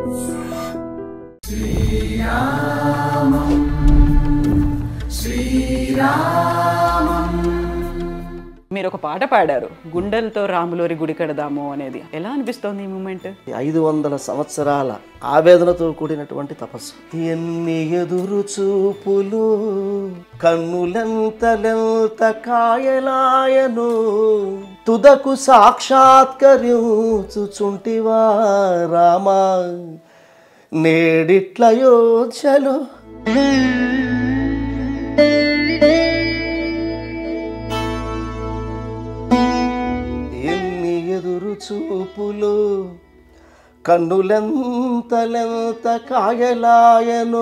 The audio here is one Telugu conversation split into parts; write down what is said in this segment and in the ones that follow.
మీరు ఒక పాట పాడారు గుండెలతో రాములోరి గుడి కడదాము అనేది ఎలా అనిపిస్తోంది ఈ మూమెంట్ ఐదు వందల సంవత్సరాల ఆవేదనతో కూడినటువంటి తపస్సు ఎన్ని ఎదురు చూపులు కన్నులెంతలెంత కాయలాయను తుదకు సాక్షాత్కరించుచుంటివా రామా నేడిట్ల యోచలు ఎన్ని ఎదురు చూపులు కన్నులెంతలెంత కాయలాయను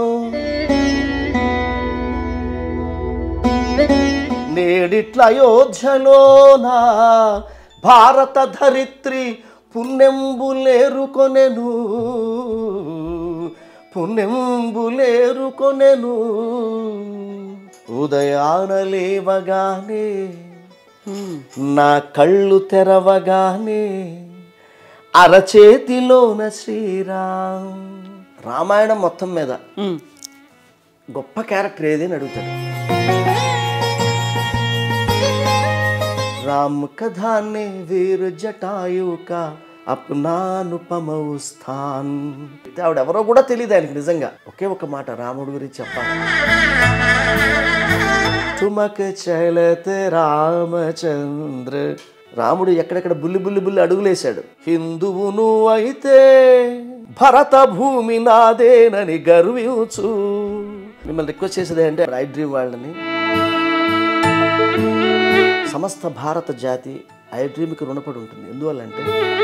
నేడిట్ల అయోధ్యలోన భారత ధరిత్రి పుణ్యంబులేరుకొనెను పుణ్యంబులేరుకొనెను ఉదయాన లేవగానే నా కళ్ళు తెరవగానే అరచేతిలోన శ్రీరామ్ రామాయణం మొత్తం మీద మ్మ్. గొప్ప క్యారెక్టర్ ఏది అని అడుగుతాడు రామ్ కథానే వీర్ జటాయు కా అప్నానుపమౌ స్థాన్ ఆవిడెవరో కూడా తెలియదు ఆయనకి నిజంగా ఒకే ఒక మాట రాముడి గురించి చెప్పాలి తుమక చలత రామచంద్ర రాముడు ఎక్కడెక్కడ బుల్లి బుల్లి బుల్లి అడుగులేశాడు హిందువును అయితే భరత భూమి నాదేనని గర్వించు మిమ్మల్ని రిక్వెస్ట్ చేసేది అంటే ఐ డ్రీమ్ వాళ్ళని సమస్త భారత జాతి ఐ డ్రీమ్కి రుణపడి ఉంటుంది ఎందువల్లంటే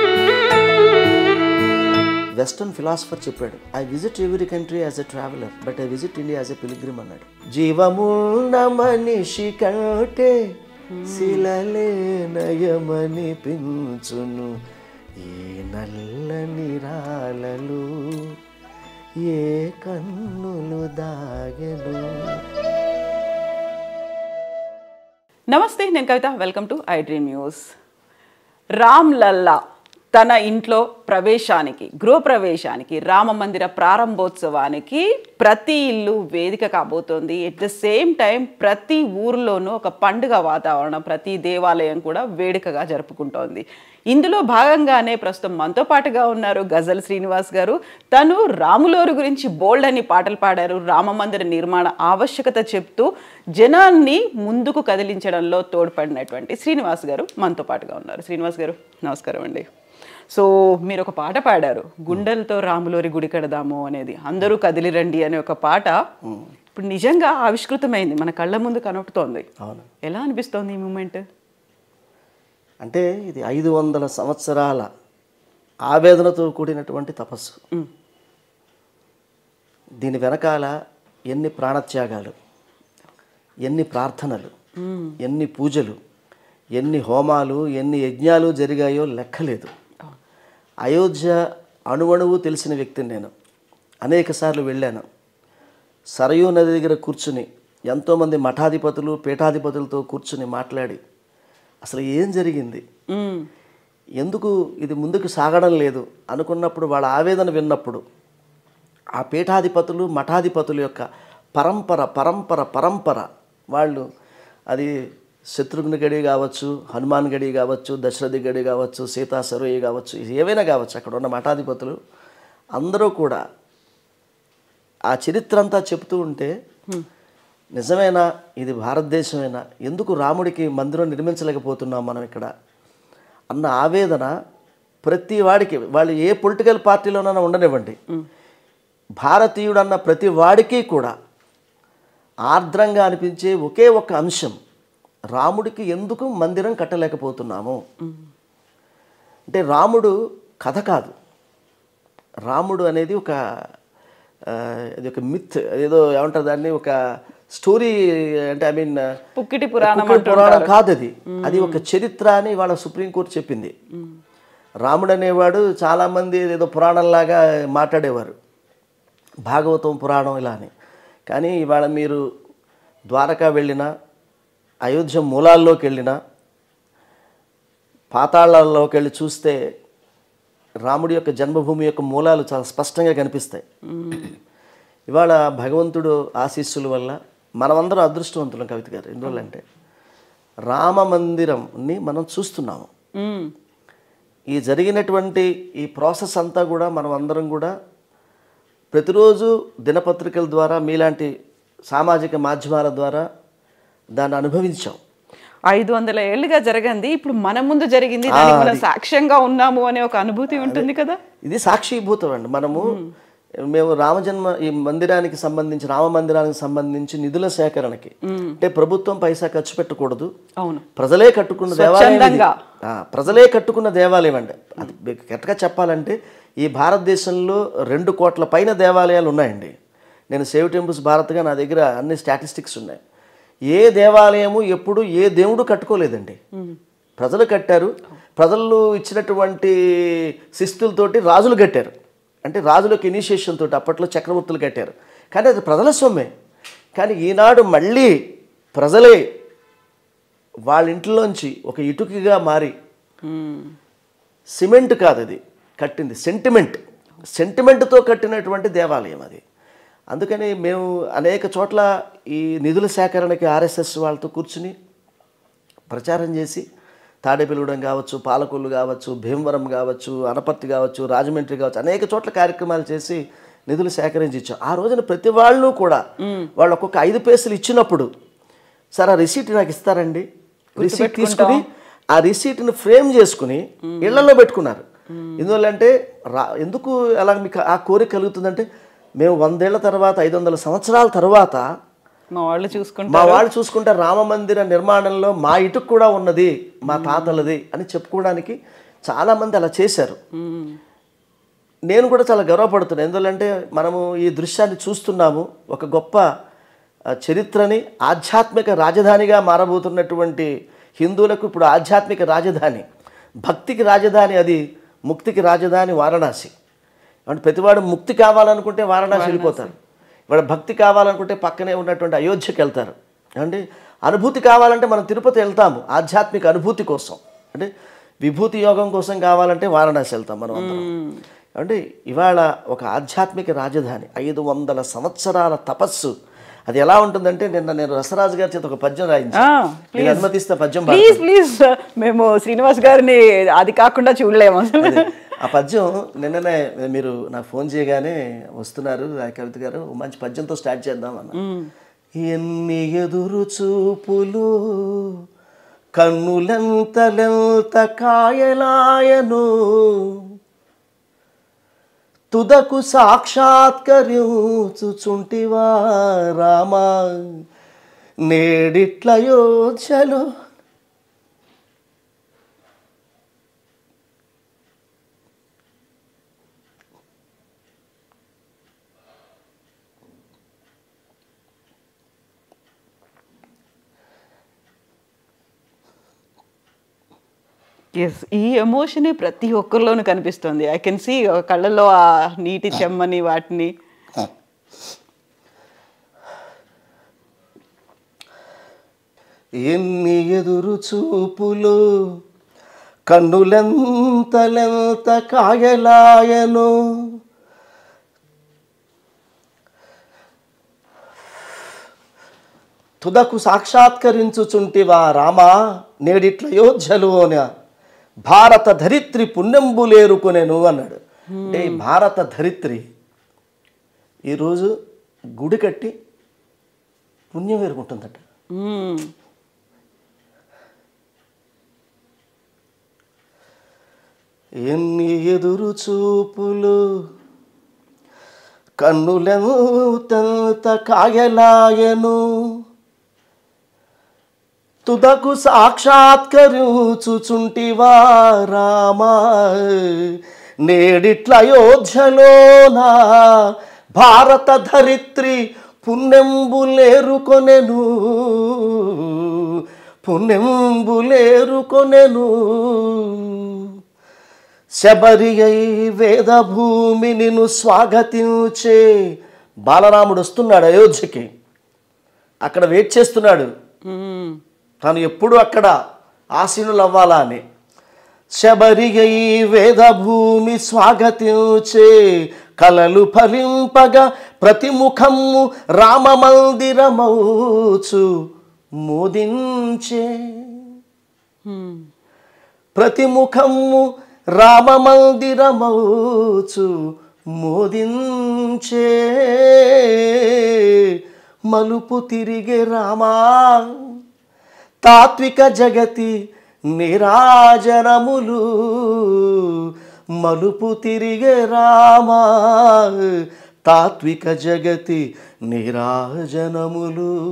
వెస్టర్న్ ఫిలాసఫర్ చెప్పాడు I visit every country as a traveller but I visit India as a pilgrim అన్నాడు జీవమున్న మనిషి కంటే శిలలే నయమని పించును ఈ నల్లని రాలలు ఏ కన్నులు దాగెను నమస్తే నేను Kavitha welcome to I dream news Ram Lalla తన ఇంట్లో ప్రవేశానికి గృహప్రవేశానికి రామ మందిర ప్రారంభోత్సవానికి ప్రతి ఇల్లు వేదిక కాబోతోంది ఎట్ ద సేమ్ టైం ప్రతి ఊర్లోనూ ఒక పండుగ వాతావరణం ప్రతి దేవాలయం కూడా వేడుకగా జరుపుకుంటోంది ఇందులో భాగంగానే ప్రస్తుతం మనతో పాటుగా ఉన్నారు గజల్ శ్రీనివాస్ గారు తను రాములోరు గురించి బోల్డ్ అని పాటలు పాడారు రామ మందిర నిర్మాణ ఆవశ్యకత చెప్తూ జనాన్ని ముందుకు కదిలించడంలో తోడ్పడినటువంటి శ్రీనివాస్ గారు మనతో పాటుగా ఉన్నారు శ్రీనివాస్ గారు నమస్కారం అండి సో మీరు ఒక పాట పాడారు గుండెలతో రాములోరి గుడి కడదాము అనేది అందరూ కదిలిరండి అనే ఒక పాట ఇప్పుడు నిజంగా ఆవిష్కృతమైంది మన కళ్ళ ముందు కనపడుతోంది అవును ఎలా అనిపిస్తోంది ఈ మూమెంట్ అంటే ఇది ఐదు వందల సంవత్సరాల ఆవేదనతో కూడినటువంటి తపస్సు దీని వెనకాల ఎన్ని ప్రాణత్యాగాలు ఎన్ని ప్రార్థనలు ఎన్ని పూజలు ఎన్ని హోమాలు ఎన్ని యజ్ఞాలు జరిగాయో లెక్కలేదు అయోధ్య అణువణువు తెలిసిన వ్యక్తిని నేను అనేక సార్లు వెళ్ళాను సరయూ నది దగ్గర కూర్చుని ఎంతోమంది మఠాధిపతులు పీఠాధిపతులతో కూర్చుని మాట్లాడి అసలు ఏం జరిగింది ఎందుకు ఇది ముందుకు సాగడం లేదు అనుకున్నప్పుడు వాళ్ళ ఆవేదన విన్నప్పుడు ఆ పీఠాధిపతులు మఠాధిపతుల యొక్క పరంపర పరంపర పరంపర వాళ్ళు అది శత్రుఘ్ని గడి కావచ్చు హనుమాన్ గడి కావచ్చు దశరథి గడి కావచ్చు సీతా సరోయి కావచ్చు ఇది ఏవైనా కావచ్చు అక్కడ ఉన్న మఠాధిపతులు అందరూ కూడా ఆ చరిత్ర అంతా చెప్తూ ఉంటే నిజమేనా ఇది భారతదేశమేనా ఎందుకు రాముడికి మందిరం నిర్మించలేకపోతున్నాం మనం ఇక్కడ అన్న ఆవేదన ప్రతి వాడికి వాళ్ళు ఏ పొలిటికల్ పార్టీలోనైనా ఉండనివ్వండి భారతీయుడు అన్న ప్రతి వాడికి కూడా ఆర్ద్రంగా అనిపించే ఒకే ఒక అంశం రాముడికి ఎందుకు మందిరం కట్టలేకపోతున్నాము అంటే రాముడు కథ కాదు రాముడు అనేది ఒక ఆ, ఇది ఒక మిత్ ఏదో ఏమంటారు దాన్ని ఒక స్టోరీ అంటే ఐ మీన్ పుక్కిటి పురాణం పురాణం కాదు అది అది ఒక చరిత్ర అని వాళ్ళ సుప్రీంకోర్టు చెప్పింది రాముడు అనేవాడు చాలామంది ఏదో పురాణంలాగా మాట్లాడేవారు భాగవతం పురాణం ఇలా అని కానీ ఇవాళ మీరు ద్వారకా వెళ్ళినా అయోధ్య మూలాల్లోకి వెళ్ళినా పాతాళాల్లోకి వెళ్ళి చూస్తే రాముడి యొక్క జన్మభూమి యొక్క మూలాలు చాలా స్పష్టంగా కనిపిస్తాయి ఇవాళ భగవంతుడు ఆశీస్సుల వల్ల మనమందరం అదృష్టవంతులం కవిత గారు ఎందువల్లంటే రామ మందిరంని మనం చూస్తున్నాము మ్మ్. ఈ జరిగినటువంటి ఈ ప్రాసెస్ అంతా కూడా మనం అందరం కూడా ప్రతిరోజు దినపత్రికల ద్వారా మీలాంటి సామాజిక మాధ్యమాల ద్వారా దాన్ని అనుభవించాం ఐదు వందల ఏళ్ళుగా జరగంది ఇప్పుడు మన ముందు జరిగింది దానికి మనం సాక్ష్యంగా ఉన్నాము అనే ఒక అనుభూతి ఉంటుంది కదా ఇది సాక్షిభూతం అండి మనము మేము రామజన్మ ఈ మందిరానికి సంబంధించి రామ మందిరానికి సంబంధించి నిధుల సేకరణకి అంటే ప్రభుత్వం పైసా ఖర్చు పెట్టకూడదు అవును ప్రజలే కట్టుకున్న దేవాలయం ఇది. స్వచ్ఛందంగా. ఆ, ప్రజలే కట్టుకున్న దేవాలయం అండి అది మీకు గట్టిగా చెప్పాలంటే ఈ భారతదేశంలో రెండు కోట్ల పైన దేవాలయాలు ఉన్నాయండి నేను సేవ్ టెంపుల్స్ భారత్గా నా దగ్గర అన్ని స్టాటిస్టిక్స్ ఉన్నాయి ఏ దేవాలయము ఎప్పుడు ఏ దేవుడు కట్టుకోలేదండి ప్రజలు కట్టారు ప్రజలు ఇచ్చినటువంటి శిస్తులతోటి రాజులు కట్టారు అంటే రాజులకు ఇనిషియేషన్ తోటి అప్పట్లో చక్రవర్తులు కట్టారు కానీ అది ప్రజల సొమ్మే కానీ ఈనాడు మళ్ళీ ప్రజలే వాళ్ళ ఇంట్లోంచి ఒక ఇటుకగా మారి మ్మ్. సిమెంట్ కాదు అది కట్టింది సెంటిమెంట్ సెంటిమెంట్తో కట్టినటువంటి దేవాలయం అది అందుకని మేము అనేక చోట్ల ఈ నిధుల సేకరణకి ఆర్ఎస్ఎస్ వాళ్ళతో కూర్చుని ప్రచారం చేసి తాడేపల్లిగూడెం కావచ్చు పాలకొల్లు కావచ్చు భీమవరం కావచ్చు అనపర్తి కావచ్చు రాజమండ్రి కావచ్చు అనేక చోట్ల కార్యక్రమాలు చేసి నిధులు సేకరించి ఇచ్చాం ఆ రోజున ప్రతి వాళ్ళు కూడా వాళ్ళు ఒక్కొక్క ఐదు పైసలు ఇచ్చినప్పుడు సార్ ఆ రిసీట్ నాకు ఇస్తారండి రిసీట్ తీసుకుని ఆ రిసీట్ని ఫ్రేమ్ చేసుకుని ఇళ్లలో పెట్టుకున్నారు ఎందువల్లంటే రా ఎందుకు అలా మీకు ఆ కోరిక కలుగుతుందంటే మేము వందేళ్ల తర్వాత ఐదు వందల సంవత్సరాల తర్వాత మా వాళ్ళు చూసుకుంటారు మా వాళ్ళు చూసుకుంటే రామ మందిర నిర్మాణంలో మా ఇటుకు కూడా ఉన్నది మా తాతలది అని చెప్పుకోవడానికి చాలామంది అలా చేశారు మ్మ్. నేను కూడా చాలా గర్వపడుతున్నాను ఎందుకంటే మనము ఈ దృశ్యాన్ని చూస్తున్నాము ఒక గొప్ప ఆ, చరిత్రని ఆధ్యాత్మిక రాజధానిగా మారబోతున్నటువంటి హిందువులకు ఇప్పుడు ఆధ్యాత్మిక రాజధాని భక్తికి రాజధాని అది ముక్తికి రాజధాని వారణాసి అంటే ప్రతివాడు ముక్తి కావాలనుకుంటే వారణాసి వెళ్ళిపోతారు ఇవాళ భక్తి కావాలనుకుంటే పక్కనే ఉన్నటువంటి అయోధ్యకి వెళ్తారు అంటే అనుభూతి కావాలంటే మనం తిరుపతి వెళ్తాము ఆధ్యాత్మిక అనుభూతి కోసం అంటే విభూతి యోగం కోసం కావాలంటే వారణాసి వెళ్తాం మనం అందరం అంటే ఇవాళ ఒక ఆధ్యాత్మిక రాజధాని ఐదు వందల సంవత్సరాల తపస్సు అది ఎలా ఉంటుందంటే నిన్న నేను రసరాజు గారి చేత ఒక పద్యం ఆ, రాయించాను నేను అనుమతిస్తే పద్యం పాడతాను. ప్లీజ్ ప్లీజ్ మేము శ్రీనివాస్ గారిని అది కాకుండా చూడలేము అసలు అదే. ఆ పద్యం నిన్ననే మీరు నాకు ఫోన్ చేయగానే వస్తున్నారు ఆ కవిత గారు ఓ మంచి పద్యంతో స్టార్ట్ చేద్దాం అన్న ఎన్ని ఎదురు చూపులు కన్నులెంతలెంత కాయలాయను తుదకు సాక్షాత్కరించుచుంటివా రామా నేడిట్ల యోచలో ఎస్ ఈ ఎమోషనే ప్రతి ఒక్కరిలోనూ కనిపిస్తుంది ఐ కెన్ సీ కళ్ళలో ఆ నీటి చెమ్మని వాటిని ఎన్ని ఎదురు చూపులు కన్నులెంతలెంత కాయలాయను తుదకు సాక్షాత్కరించుచుంటివా రామా నేడిట్ల యోధ్యలోన భారత ధరిత్రి పుణ్యంబులేరుకునేను అన్నాడు అంటే ఈ భారత ధరిత్రి ఈరోజు గుడి కట్టి పుణ్యం వేరుకుంటుందట మ్మ్. ఎన్ని ఎదురు చూపులు కన్నులెంత కాయలాయను తుదకు సాక్షాత్కరించుచుంటివా రామా నేడిట్ల అయోధ్యలోనా భారత ధరిత్రి పుణ్యంబులేరుకొనెను పుణ్యంబులేరుకొనెను శబరి అయి వేదభూమి నిన్ను స్వాగతించే బాలరాముడు వస్తున్నాడు అయోధ్యకి అక్కడ వెయిట్ చేస్తున్నాడు మ్మ్. తాను ఎప్పుడు అక్కడ ఆసీనులు అవ్వాలా అని శబరిగై వేదభూమి స్వాగతించే కలలు ఫలింపగా ప్రతిముఖము రామమందిరమౌచు మోదించే ప్రతిముఖము రామమందిరమౌచు మోదించే మలుపు తిరిగే రామా తాత్విక జగతి నిరాజనములు మలుపు తిరిగే రామా తాత్విక జగతి నిరాజనములు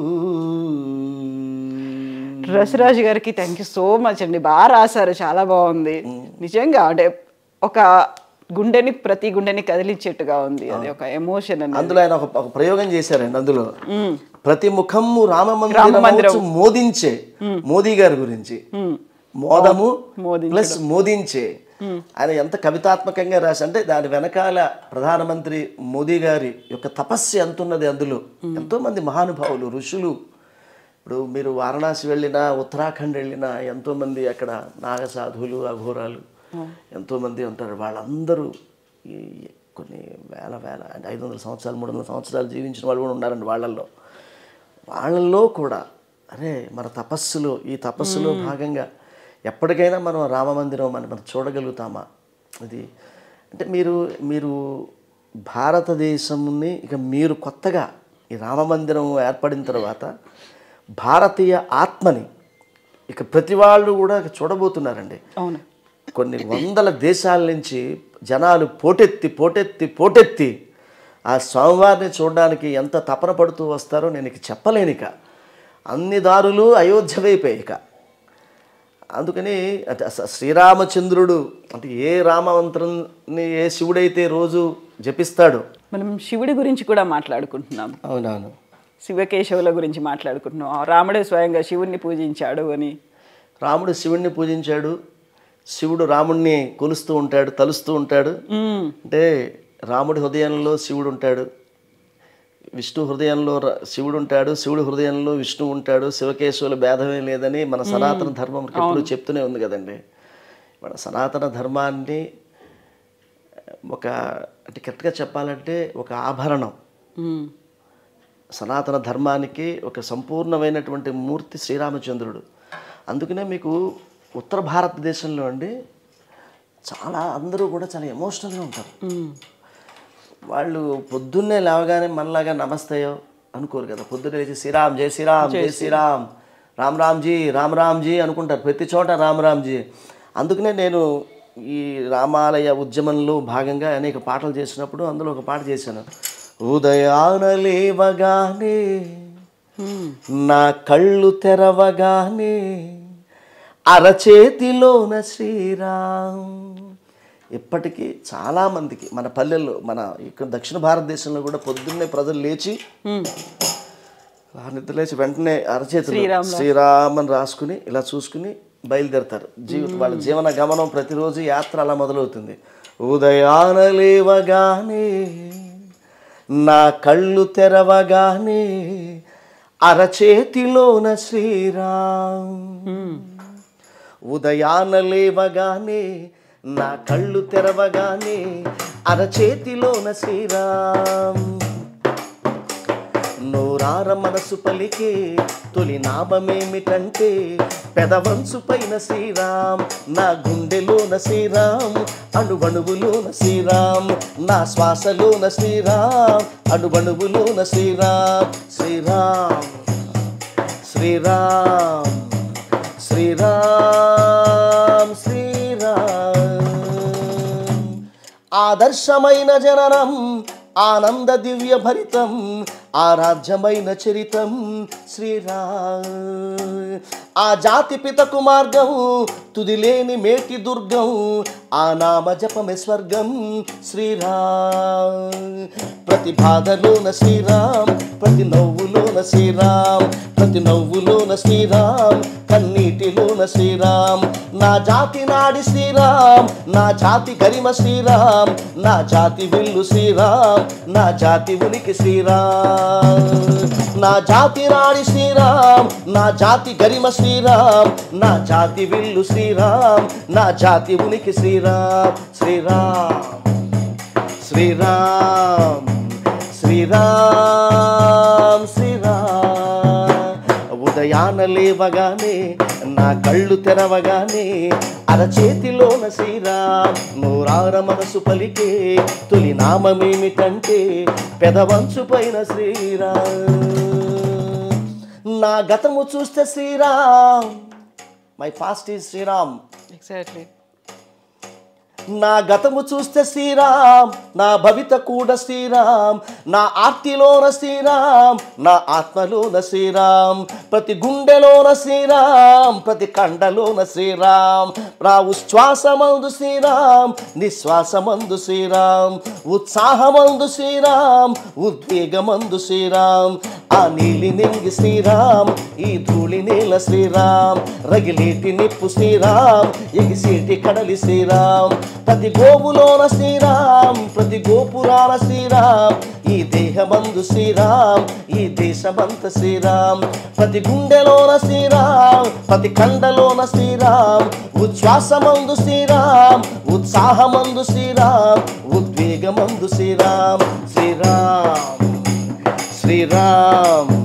రసరాజు గారికి థ్యాంక్ యూ సో మచ్ అండి బాగా రాశారు చాలా బాగుంది నిజంగా అంటే ఒక గుండెని ప్రతి గుండెని కదిలించేట్టుగా ఉంది అది ఒక ఎమోషన్ అనేది అందులో ఆయన ఒక ఒక ప్రయోగం చేశారండి అందులో ప్రతి ముఖము రామమందిరం. రామమందిరం మోదించే మోదీ గారి గురించి మోదము మోదించడం. ప్లస్ మోదించే ఆయన ఎంత కవితాత్మకంగా రాసి అంటే దాని వెనకాల ప్రధానమంత్రి మోదీ గారి యొక్క తపస్సు ఎంత ఉన్నది అందులో ఎంతో మంది మహానుభావులు ఋషులు ఇప్పుడు మీరు వారణాసి వెళ్ళినా ఉత్తరాఖండ్ వెళ్ళినా ఎంతో మంది అక్కడ నాగసాధువులు అఘోరాలు ఎంతో మంది ఉంటారు వాళ్ళందరూ ఈ కొన్ని వేల వేల అంటే ఐదు వందల సంవత్సరాలు మూడు వందల సంవత్సరాలు జీవించిన వాళ్ళు కూడా ఉన్నారండి వాళ్ళల్లో వాళ్ళల్లో కూడా అరే మన తపస్సులో ఈ తపస్సులో భాగంగా ఎప్పటికైనా మనం రామమందిరం మనం మనం చూడగలుగుతామా అది అంటే మీరు మీరు భారతదేశంని ఇక మీరు కొత్తగా ఈ రామమందిరం ఏర్పడిన తర్వాత భారతీయ ఆత్మని ఇక ప్రతి వాళ్ళు కూడా ఇక చూడబోతున్నారండి అవును కొన్ని వందల దేశాల నుంచి జనాలు పోటెత్తి పోటెత్తి పోటెత్తి ఆ స్వామివారిని చూడడానికి ఎంత తపన పడుతూ వస్తారో నేను ఇక చెప్పలేనిక అన్ని దారులు అయోధ్య వైపే ఇక అందుకని అంటే అస- శ్రీరామచంద్రుడు అంటే ఏ రామమంత్రాన్ని ఏ శివుడైతే రోజు జపిస్తాడో మనం శివుడి గురించి కూడా మాట్లాడుకుంటున్నాం అవునవును శివకేశవుల గురించి మాట్లాడుకుంటున్నాం ఆ రాముడే స్వయంగా శివుణ్ణి పూజించాడు అని రాముడు శివుణ్ణి పూజించాడు శివుడు రాముణ్ణి కొలుస్తూ ఉంటాడు తలుస్తూ ఉంటాడు మ్మ్. అంటే రాముడి హృదయంలో శివుడు ఉంటాడు విష్ణు హృదయంలో ర- శివుడు ఉంటాడు శివుడి హృదయంలో విష్ణు ఉంటాడు శివకేశవుల భేదమే లేదని మన సనాతన ధర్మం ఎప్పుడు చెప్తూనే ఉంది కదండి మన సనాతన ధర్మాన్ని ఒక అంటే కరెక్ట్గా చెప్పాలంటే ఒక ఆభరణం మ్మ్. సనాతన ధర్మానికి ఒక సంపూర్ణమైనటువంటి మూర్తి శ్రీరామచంద్రుడు అందుకనే మీకు ఉత్తర భారతదేశంలో అండి చాలా అందరూ కూడా చాలా ఎమోషనల్గా ఉంటారు మ్మ్. వాళ్ళు పొద్దున్నే లేవగానే మనలాగా నమస్తేయో అనుకోరు కదా పొద్దున్నే లేచి శ్రీరామ్ జై శ్రీరామ్ జై శ్రీరామ్ రామ్ రామ్జీ రామ్ రామ్జీ అనుకుంటారు ప్రతి చోట రామ్ రామ్జీ అందుకనే నేను ఈ రామాలయ ఉద్యమంలో భాగంగా అనేక పాటలు చేసినప్పుడు అందులో ఒక పాట చేశాను ఉదయాన లేవగానే మ్మ్. నా కళ్ళు తెరవగానే అరచేతిలోన శ్రీరామ్ ఇప్పటికీ చాలామందికి మన పల్లెల్లో మన ఇక్కడ దక్షిణ భారతదేశంలో కూడా పొద్దున్నే ప్రజలు లేచి మ్మ్. ఆ నిద్ర లేచి వెంటనే అరచేతిలో శ్రీరామ్ శ్రీరామ్ అని రాసుకుని ఇలా చూసుకుని బయలుదేరతారు జీవిత వాళ్ళ జీవన గమనం ప్రతిరోజు యాత్ర అలా మొదలవుతుంది ఉదయాన లేవగానే నా కళ్ళు తెరవగానే అరచేతిలోన శ్రీరామ్ మ్మ్. ఉదయాన లేవగానే నా కళ్ళు తెరవగానే అరచేతిలోన శ్రీరామ్ నోరార మనసు పలికే తొలి నామమేమిటంటే పెదవంసు పైన శ్రీరామ్ నా గుండెలోన శ్రీరామ్ అణువణువులోన శ్రీరామ్ నా శ్వాసలోన శ్రీరామ్ అణువణువులోన శ్రీరామ్ శ్రీరామ్ శ్రీరామ్ శ్రీరామ్ శ్రీరామ్ ఆదర్శమైన జననం ఆనంద దివ్య భరితం ఆరాధ్యమైన చరితం శ్రీరామ్ ఆ జాతి పితకు మార్గం తుదిలేని మేటి దుర్గం ఆ నామ జపమే స్వర్గం శ్రీరామ్ ప్రతి బాధలోన శ్రీరామ్ ప్రతి నవ్వులోన శ్రీరామ్ ప్రతి నవ్వులోన శ్రీరామ్ కన్నీటి జాతిలోన శ్రీరామ్ నా జాతి నాడి శ్రీరామ్ నా జాతి గరిమ శ్రీరామ్ నా జాతి విల్లు శ్రీరామ్ నా జాతి ఉనికి శ్రీరామ్ నా జాతి నాడి శ్రీరామ్ నా జాతి గరిమ శ్రీరామ్ నా జాతి విల్లు శ్రీరామ్ నా జాతి ఉనికి శ్రీరామ్ శ్రీరామ్ శ్రీరామ్ శ్రీరామ్ శ్రీరామ్ ఉదయాన లేవగానే నా కళ్ళు తెరవగానే అరచేతిలోన శ్రీరామ్ నూరార మనసు పలికే తొలి నామమేమిటంటే పెదవంచు పైన శ్రీరామ్ నా గతము చూస్తే Sriram my past is Sriram exactly నా గతము చూస్తే శ్రీరామ్ నా భవిత కూడా శ్రీరామ్ నా ఆర్తిలోన శ్రీరామ్ నా ఆత్మలోన శ్రీరామ్ ప్రతి గుండెలోన శ్రీరామ్ ప్రతి కండలోన శ్రీరామ్ నా ఉచ్ఛ్వాసమందు శ్రీరామ్ నిశ్వాసమందు శ్రీరామ్ ఉత్సాహమందు శ్రీరామ్ ఉద్వేగమందు శ్రీరామ్ ఆ నీలి నింగి శ్రీరామ్ ఈ ధూళి నేల శ్రీరామ్ రగిలేటి నిప్పు శ్రీరామ్ ఎగిసేటి కడలి శ్రీరామ్ ప్రతి గోపులోన శ్రీరామ్ ప్రతి గోపురాల శ్రీరామ్ ఈ దేహమందు శ్రీరామ్ ఈ దేశమంత శ్రీరామ్ ప్రతి గుండెలోన శ్రీరామ్ ప్రతి కండలోన శ్రీరామ్ ఉచ్ఛ్వాసమందు శ్రీరామ్ ఉత్సాహమందు శ్రీరామ్ ఉద్వేగమందు శ్రీరామ్ శ్రీరామ్ శ్రీరామ్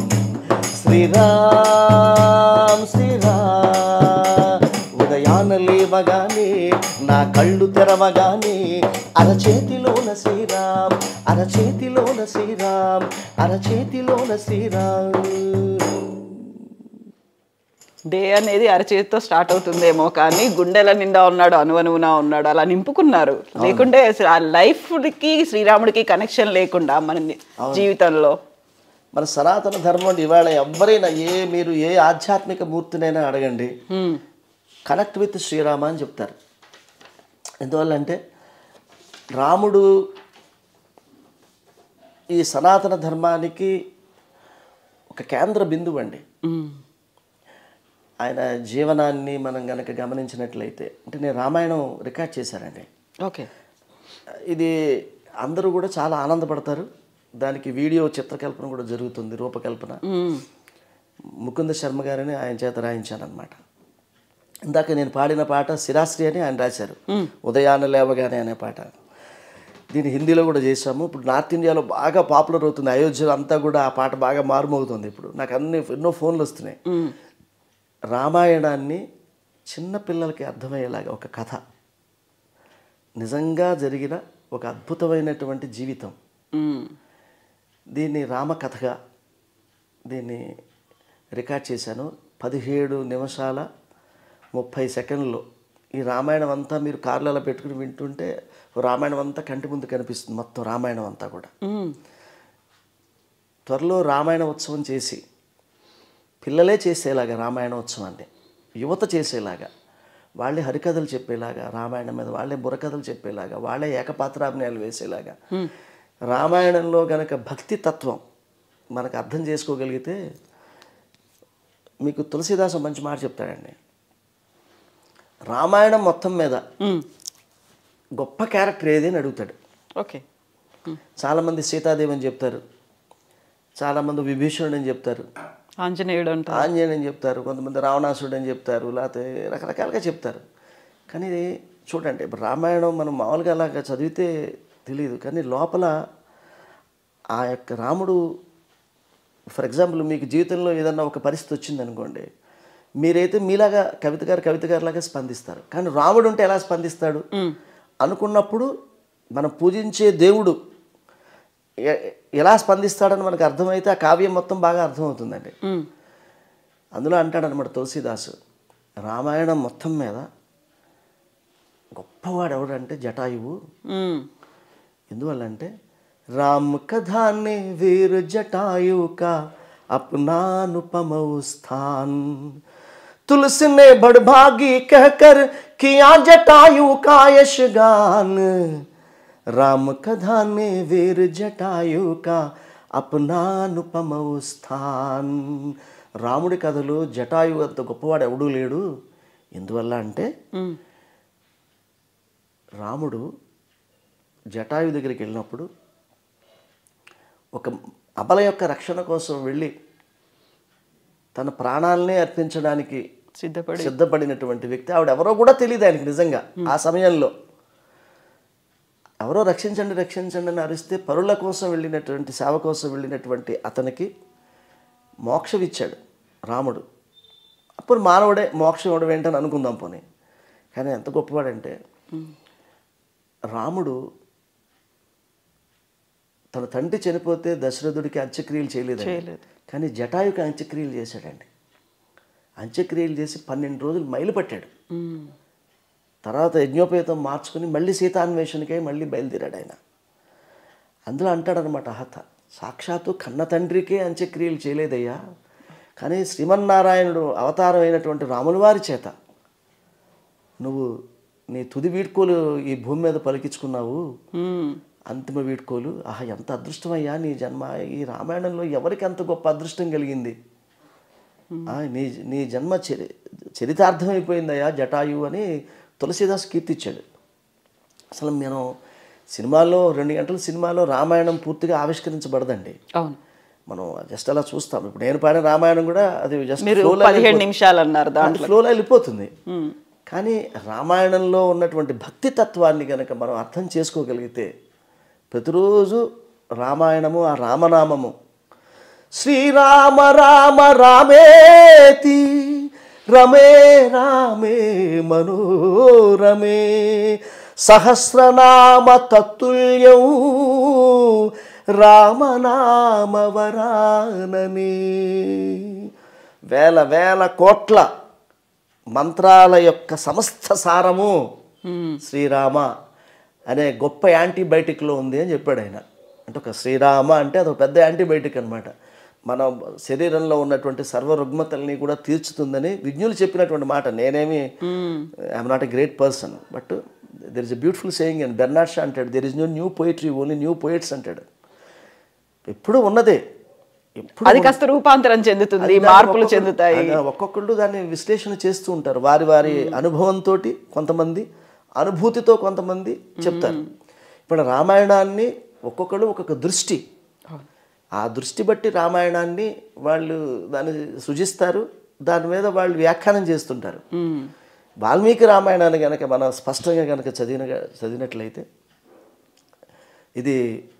శ్రీరామ్ శ్రీరామ్ ఉదయాన లేవగానే నా కళ్ళు తెరవగానే అరచేతిలోన శ్రీరామ్ అరచేతిలోన శ్రీరామ్ అరచేతిలోన శ్రీరామ్ డే అనేది అరచేతితో స్టార్ట్ అవుతుందేమో కానీ గుండెల నిండా ఉన్నాడు అనువనువునా ఉన్నాడు అలా నింపుకున్నారు లేకుంటే అసలు ఆ లైఫ్కి శ్రీరాముడికి కనెక్షన్ లేకుండా మన ని- జీవితంలో మన సనాతన ధర్మం అంటే ఇవాళ ఎవరైనా ఏ మీరు ఏ ఆధ్యాత్మిక మూర్తినైనా అడగండి హ్మ్. కనెక్ట్ విత్ శ్రీరామ అని చెప్తారు ఎందువల్ల అంటే రాముడు ఈ సనాతన ధర్మానికి ఒక కేంద్ర బిందువు అండి హ్మ్. ఆయన జీవనాన్ని మనం గనక గమనించినట్లయితే అంటే నేను రామాయణం రికార్డ్ చేశానండి ఓకే ఇది అందరూ కూడా చాలా ఆనందపడతారు దానికి వీడియో చిత్రకల్పన కూడా జరుగుతుంది రూపకల్పన హ్మ్. ముకుంద శర్మ గారిని ఆయన చేత రాయించానమాట ఇందాక నేను పాడిన పాట శిరాశ్రీ అని ఆయన రాశారు ఉదయాన్న లేవగానే అనే పాట దీన్ని హిందీలో కూడా చేశాము ఇప్పుడు నార్త్ ఇండియాలో బాగా పాపులర్ అవుతుంది అయోధ్యలో అంతా కూడా ఆ పాట బాగా మారుమవుతుంది ఇప్పుడు నాకు అన్ని ఎన్నో ఫోన్లు వస్తున్నాయి హ్మ్. రామాయణాన్ని చిన్న పిల్లలకి అర్థమయ్యేలాగా ఒక కథ నిజంగా జరిగిన ఒక అద్భుతమైనటువంటి జీవితం హ్మ్. దీన్ని రామకథగా దీన్ని రికార్డ్ చేశాను పదిహేడు నిమిషాల ముప్పై సెకండ్లో ఈ రామాయణం అంతా మీరు కార్లలో పెట్టుకుని వింటుంటే రామాయణం అంతా కంటి ముందు కనిపిస్తుంది మొత్తం రామాయణం అంతా కూడా హ్మ్. త్వరలో రామాయణ ఉత్సవం చేసి పిల్లలే చేసేలాగా రామాయణ ఉత్సవాన్ని యువత చేసేలాగా వాళ్ళే హరికథలు చెప్పేలాగా రామాయణం మీద వాళ్ళే బుర్రకథలు చెప్పేలాగా వాళ్ళే ఏకపాత్రాభినయాలు వేసేలాగా రామాయణంలో గనక భక్తి తత్వం మనకు అర్థం చేసుకోగలిగితే మీకు తులసిదాసు మంచి మాట చెప్తాడండి రామాయణం మొత్తం మీద హ్మ్. గొప్ప క్యారెక్టర్ ఏది అని అడుగుతాడు ఓకే చాలామంది సీతాదేవి అని చెప్తారు చాలామంది విభీషణుడు అని చెప్తారు ఆంజనేయుడు అంటారు ఆంజనేయుడు అని చెప్తారు కొంతమంది రావణాసుడు అని చెప్తారు లేకపోతే రకరకాలుగా చెప్తారు కానీ ఇది చూడండి ఇప్పుడు రామాయణం మనం మామూలుగా అలాగా చదివితే తెలియదు కానీ లోపల ఆ యొక్క రాముడు ఫర్ ఎగ్జాంపుల్ మీకు జీవితంలో ఏదన్నా ఒక పరిస్థితి వచ్చింది అనుకోండి మీరైతే మీలాగా కవిత గారు కవిత గారు లాగా స్పందిస్తారు కానీ రాముడు ఉంటే ఎలా స్పందిస్తాడు అనుకున్నప్పుడు మనం పూజించే దేవుడు ఎ- ఎలా స్పందిస్తాడని మనకు అర్థమైతే ఆ కావ్యం మొత్తం బాగా అర్థమవుతుందండి హ్మ్. అందులో అంటాడనమాట తులసీదాసు రామాయణం మొత్తం మీద గొప్పవాడు ఎవడంటే జటాయువు హ్మ్. ఎందువల్లంటే राम कथा ने वीर जटायु का अपना अनुपम स्थान तुलसी ने बड़भागी कहकर किया जटायु का यशगान राम कथा ने वीर जटायु का अपना अनुपम स्थान రాముడి కథలో జటాయు అంత గొప్పవాడు ఎవడూ లేడు ఎందువల్ల అంటే ఉమ్, రాముడు జటాయు దగ్గరికి వెళ్ళినప్పుడు ఒక అబల యొక్క రక్షణ కోసం వెళ్ళి తన ప్రాణాలనే అర్పించడానికి సిద్ధపడి సిద్ధపడినటువంటి వ్యక్తి ఆవిడ ఎవరో కూడా తెలియదు ఆయనకి నిజంగా ఆ సమయంలో ఎవరో రక్షించండి రక్షించండి అని అరిస్తే పరుల కోసం వెళ్ళినటువంటి సేవ కోసం వెళ్ళినటువంటి అతనికి మోక్షం ఇచ్చాడు రాముడు అప్పుడు మానవుడే మోక్షం ఇవ్వడం ఏంటని అనుకుందాం పోనీ కానీ ఎంత గొప్పవాడంటే రాముడు తన తండ్రి చనిపోతే దశరథుడికి అంత్యక్రియలు చేయలేదు చేయలేదు. కానీ జటాయుకి అంత్యక్రియలు చేశాడండి అంత్యక్రియలు చేసి పన్నెండు రోజులు మైలు పట్టాడు ఉమ్, తర్వాత యజ్ఞోపేతం మార్చుకుని మళ్ళీ సీతాన్వేషణకై మళ్ళీ బయలుదేరాడు ఆయన అందులో అంటాడనమాట అహత సాక్షాత్తు కన్న తండ్రికే అంత్యక్రియలు చేయలేదయ్యా కానీ శ్రీమన్నారాయణుడు అవతారం అయినటువంటి రాముల వారి చేత నువ్వు నీ తుది వీడ్కోలు ఈ భూమి మీద పలికించుకున్నావు ఉమ్, అంతిమ వీడ్కోలు ఆహా ఎంత అదృష్టమయ్యా నీ జన్మ ఈ రామాయణంలో ఎవరికి అంత గొప్ప అదృష్టం కలిగింది ఆ, నీ నీ జన్మ చరి చరితార్థమైపోయిందయ్యా జటాయు అని తులసీదాస్ కీర్తిచ్చాడు అసలు మనం సినిమాలో రెండు గంటల సినిమాలో రామాయణం పూర్తిగా ఆవిష్కరించబడదండి అవును మనం జస్ట్ అలా చూస్తాం ఇప్పుడు నేను పాడిన రామాయణం కూడా అది జస్ట్ మీరు పదిహేడు నిమిషాలు అన్నారు దాంట్లో ఫ్లోలో వెళ్ళిపోతుంది కానీ రామాయణంలో ఉన్నటువంటి భక్తి తత్వాన్ని కనుక మనం అర్థం చేసుకోగలిగితే ప్రతిరోజు రామాయణము ఆ రామనామము శ్రీరామ రామ రామేతి రమే రామే మనోరమే సహస్రనామ తత్తుల్యం రామనామ వరాననే వేల వేల కోట్ల మంత్రాల యొక్క సమస్త సారము శ్రీరామ అనే గొప్ప యాంటీబయాటిక్లో ఉంది అని చెప్పాడు ఆయన అంటే ఒక శ్రీరామ అంటే అది ఒక పెద్ద యాంటీబయాటిక్ అనమాట మన శరీరంలో ఉన్నటువంటి సర్వ రుగ్మతల్ని కూడా తీర్చుతుందని విజ్ఞులు చెప్పినటువంటి మాట నేనేమి I'm not a great person but there is a beautiful saying and Bernard Shaw అంటాడు there is no new poetry only new poets అంటాడు ఎప్పుడు ఉన్నదే ఎప్పుడు అది కాస్త రూపాంతరం చెందుతుంది దాన్ని మార్పులు ఒక్కొక్కరు- చెందుతాయి అదే, ఒక్కొక్కళ్ళు దాన్ని విశ్లేషణ చేస్తూ ఉంటారు వారి వారి అనుభవంతో కొంతమంది అనుభూతితో కొంతమంది చెప్తారు ఇప్పుడు రామాయణాన్ని ఒక్కొక్కళ్ళు ఒక్కొక్క దృష్టి అవును. ఆ దృష్టి బట్టి రామాయణాన్ని వాళ్ళు దాన్ని సృజిస్తారు దాని మీద వాళ్ళు వ్యాఖ్యానం చేస్తుంటారు ఉమ్, వాల్మీకి రామాయణాన్ని కనుక మనం స్పష్టంగా కనుక చదివిన చదివినట్లయితే ఇది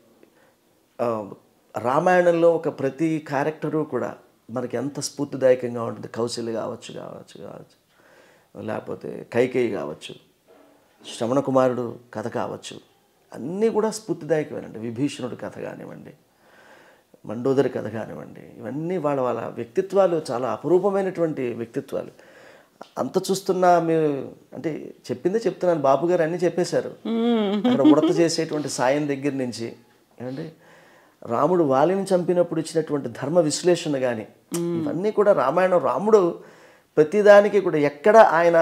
ఆ, రామాయణంలో ఒక ప్రతి క్యారెక్టరు కూడా మనకి ఎంత స్ఫూర్తిదాయకంగా ఉంటుంది కౌశల్య కావచ్చు కావచ్చు కావచ్చు లేకపోతే కైకేయి కావచ్చు శ్రవణ కుమారుడు కథ కావచ్చు అన్నీ కూడా స్ఫూర్తిదాయకమేనండి విభీషణుడి కథ కానివ్వండి మండోదరి కథ కానివ్వండి ఇవన్నీ వాళ్ళ వాళ్ళ వ్యక్తిత్వాలు చాలా అపురూపమైనటువంటి వ్యక్తిత్వాలు అంత చూస్తున్నా మీరు అంటే చెప్పిందే చెప్తున్నాను బాబు గారు అన్నీ చెప్పేశారు అక్కడ ఉడత చేసేటువంటి సాయం దగ్గర నుంచి ఏమండి రాముడు వాలిని చంపినప్పుడు ఇచ్చినటువంటి ధర్మ విశ్లేషణ కానీ ఇవన్నీ కూడా రామాయణం రాముడు ప్రతిదానికి కూడా ఎక్కడ ఆయన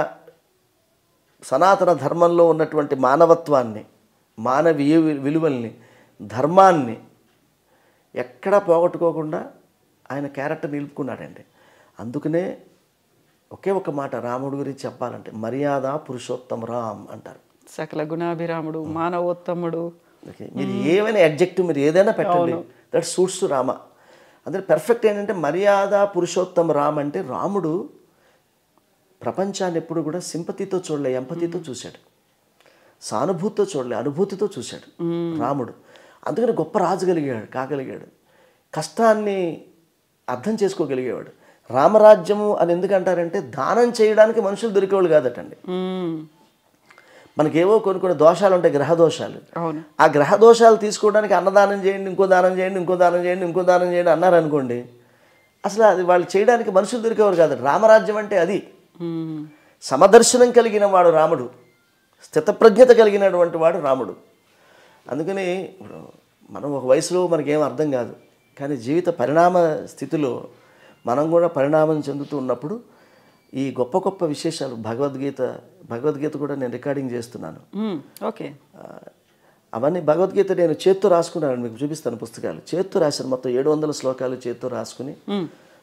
సనాతన ధర్మంలో ఉన్నటువంటి మానవత్వాన్ని మానవీయ వి- విలువల్ని ధర్మాన్ని ఎక్కడా పోగొట్టుకోకుండా ఆయన క్యారెక్టర్ నిలుపుకున్నాడండి అందుకనే ఒకే ఒక మాట రాముడి గురించి చెప్పాలంటే మర్యాద పురుషోత్తమ రామ్ అంటారు సకల గుణాభిరాముడు మానవోత్తముడు ఓకే మీరు ఏమైనా అడ్జెక్టివ్ మీరు ఏదైనా పెట్టండి దట్ సూట్స్ టు రామ అందులో పెర్ఫెక్ట్ ఏంటంటే మర్యాద పురుషోత్తమ రామ్ అంటే రాముడు ప్రపంచాన్ని ఎప్పుడు కూడా సింపతితో చూడలే ఎంపతితో చూశాడు సానుభూతితో చూడలే అనుభూతితో చూశాడు రాముడు అందుకని గొప్ప రాజు కలిగాడు కాగలిగాడు కష్టాన్ని అర్థం చేసుకోగలిగేవాడు రామరాజ్యము అని ఎందుకంటారంటే దానం చేయడానికి మనుషులు దొరికేవాళ్ళు కాదటండి ఉమ్, మనకేవో కొన్ని కొన్ని దోషాలు ఉంటాయి గ్రహ దోషాలు అవును ఆ గ్రహ దోషాలు తీసుకోవడానికి అన్నదానం చేయండి ఇంకో దానం చేయండి ఇంకో దానం చేయండి ఇంకో దానం చేయండి అన్నారనుకోండి అసలు అది వాళ్ళు చేయడానికి మనుషులు దొరికేవారు కాదు రామరాజ్యం అంటే అది ఉమ్, సమదర్శనం కలిగిన వాడు రాముడు స్థితప్రజ్ఞత కలిగినటువంటి వాడు రాముడు అందుకని ఇప్పుడు మనం ఒక వయసులో మనకేం అర్థం కాదు కానీ జీవిత పరిణామ స్థితిలో మనం కూడా పరిణామం చెందుతూ ఉన్నప్పుడు ఈ గొప్ప గొప్ప విశేషాలు భగవద్గీత భగవద్గీత కూడా నేను రికార్డింగ్ చేస్తున్నాను ఉమ్, ఓకే ఆ, అవన్నీ భగవద్గీత నేను చేత్తో రాసుకున్నాను మీకు చూపిస్తాను పుస్తకాలు చేత్తో రాశాను మొత్తం ఏడు వందల శ్లోకాలు చేత్తో రాసుకుని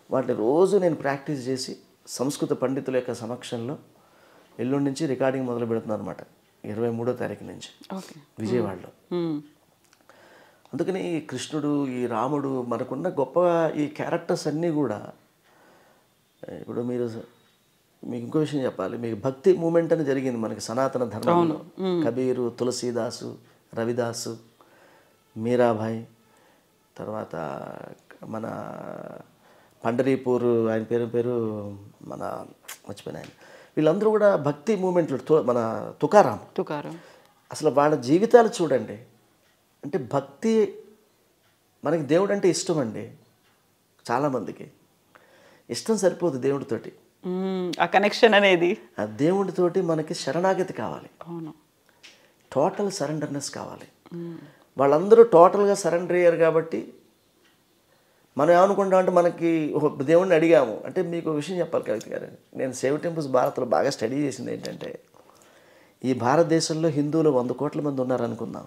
వాటిని రోజు నేను ప్రాక్టీస్ చేసి సంస్కృత పండితుల యొక్క సమక్షంలో ఎల్లుండి నుంచి రికార్డింగ్ మొదలు పెడుతున్నాను అనమాట ఇరవై మూడో తారీఖు నుంచి ఓకే విజయవాడలో అందుకని ఈ కృష్ణుడు ఈ రాముడు మనకున్న గొప్ప ఈ క్యారెక్టర్స్ అన్నీ కూడా ఇప్పుడు మీరు మీకు ఇంకో విషయం చెప్పాలి మీకు భక్తి మూమెంట్ అని జరిగింది మనకి సనాతన ధర్మంలో కబీరు తులసీదాసు రవిదాసు మీరాబాయి తర్వాత మన పండరీపూర్ ఆయన పేరు పేరు మన మర్చిపోయిన ఆయన వీళ్ళందరూ కూడా భక్తి మూమెంట్లు తు- మన తుకారాం తుకారం అసలు వాళ్ళ జీవితాలు చూడండి అంటే భక్తి మనకి దేవుడు అంటే ఇష్టం అండి చాలామందికి ఇష్టం సరిపోదు దేవుడితోటి మ్మ్. ఆ కనెక్షన్ అనేది ఆ దేవుడితోటి మనకి శరణాగతి కావాలి అవును టోటల్ సరెండర్నెస్ కావాలి వాళ్ళందరూ టోటల్గా సరెండర్ అయ్యారు కాబట్టి మనం ఏమనుకుంటాం అంటే మనకి ఒక దేవుడిని అడిగాము అంటే మీకు ఒక విషయం చెప్పాలి కవిత గారు నేను సేవ్ టెంపుల్స్ భారత్లో బాగా స్టడీ చేసింది ఏంటంటే ఈ భారతదేశంలో హిందువులు వంద కోట్ల మంది ఉన్నారనుకుందాం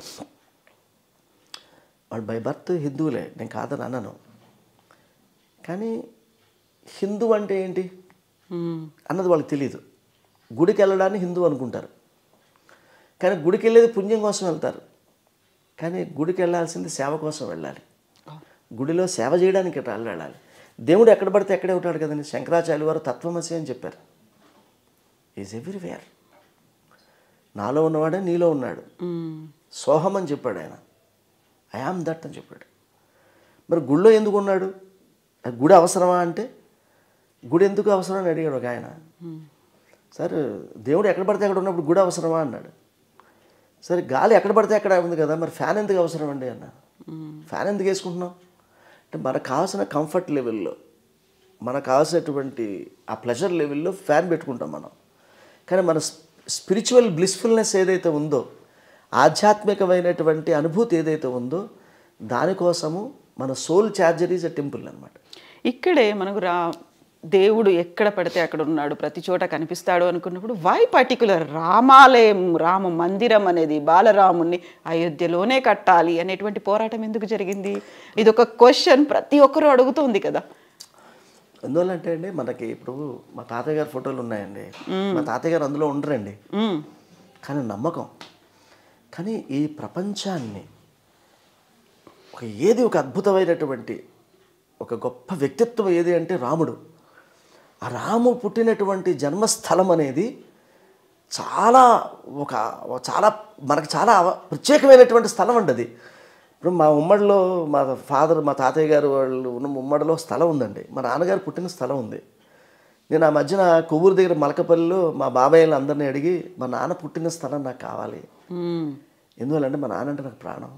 వాళ్ళు బై బర్త్ హిందువులే నేను కాదని అన్నాను కానీ హిందూ అంటే ఏంటి మ్మ్. అన్నది వాళ్ళకి తెలియదు గుడికి వెళ్ళడాన్ని హిందూ అనుకుంటారు కానీ గుడికి వెళ్ళేది పుణ్యం కోసం వెళ్తారు కానీ గుడికి వెళ్ళాల్సింది సేవ కోసం వెళ్ళాలి గుడిలో సేవ చేయడానికి ఇట్లా వెళ్ళాలి దేవుడు ఎక్కడ పడితే ఎక్కడే ఉంటాడు కదండి శంకరాచార్య వారు తత్వమసి అని చెప్పారు ఈజ్ ఎవ్రీవేర్ నాలో ఉన్నవాడే నీలో ఉన్నాడు మ్మ్. సోహం అని చెప్పాడు ఆయన ఐ ఆమ్ దట్ అని చెప్పాడు మరి గుడిలో ఎందుకు ఉన్నాడు ఆ గుడి అవసరమా అంటే గుడి ఎందుకు అవసరం అని అడిగాడు ఒక ఆయన సార్ దేవుడు ఎక్కడ పడితే అక్కడ ఉన్నప్పుడు గుడి అవసరమా అన్నాడు సరే గాలి ఎక్కడ పడితే అక్కడ ఉంది కదా మరి ఫ్యాన్ ఎందుకు అవసరం అండి అన్న ఫ్యాన్ ఎందుకు వేసుకుంటున్నాం అంటే మనకు కావాల్సిన కంఫర్ట్ లెవెల్లో మనకు కావాల్సినటువంటి ఆ ప్లెజర్ లెవెల్లో ఫ్యాన్ పెట్టుకుంటాం మనం కానీ మన స్పిరిచువల్ బ్లిస్ఫుల్నెస్ ఏదైతే ఉందో ఆధ్యాత్మికమైనటువంటి అనుభూతి ఏదైతే ఉందో దానికోసము మన soul charger is a temple అనమాట ఇక్కడే మనకు రా దేవుడు ఎక్కడ పడితే అక్కడ ఉన్నాడు ప్రతి చోట కనిపిస్తాడు అనుకున్నప్పుడు వై పర్టికులర్ రామాలయం రామ మందిరం అనేది బాలరాముణ్ణి అయోధ్యలోనే కట్టాలి అనేటువంటి పోరాటం ఎందుకు జరిగింది ఇది ఒక క్వశ్చన్ ప్రతి ఒక్కరూ అడుగుతుంది కదా అందువల్ల అంటే అండి మనకి ఇప్పుడు మా తాతయ్య గారి ఫోటోలు ఉన్నాయండి మా తాతయ్య గారు అందులో ఉండరండి మ్మ్. కానీ నమ్మకం కానీ ఈ ప్రపంచాన్ని ఒక ఏది ఒక అద్భుతమైనటువంటి ఒక గొప్ప వ్యక్తిత్వం ఏది అంటే రాముడు ఆ రాము పుట్టినటువంటి జన్మస్థలం అనేది చాలా ఒక ఒక చాలా మనకు చాలా అవ- ప్రత్యేకమైనటువంటి స్థలం అండి అది ఇప్పుడు మా ఉమ్మడిలో మా ఫాదర్ మా తాతయ్య గారు వాళ్ళు ఉన్న ఉమ్మడిలో స్థలం ఉందండి మా నాన్నగారు పుట్టిన స్థలం ఉంది నేను ఆ మధ్యన కొవ్వూరు దగ్గర మలకపల్లిలో మా బాబాయ్యలు అందరినీ అడిగి మా నాన్న పుట్టిన స్థలం నాకు కావాలి మ్మ్. ఎందువల్లంటే మా నాన్న అంటే నాకు ప్రాణం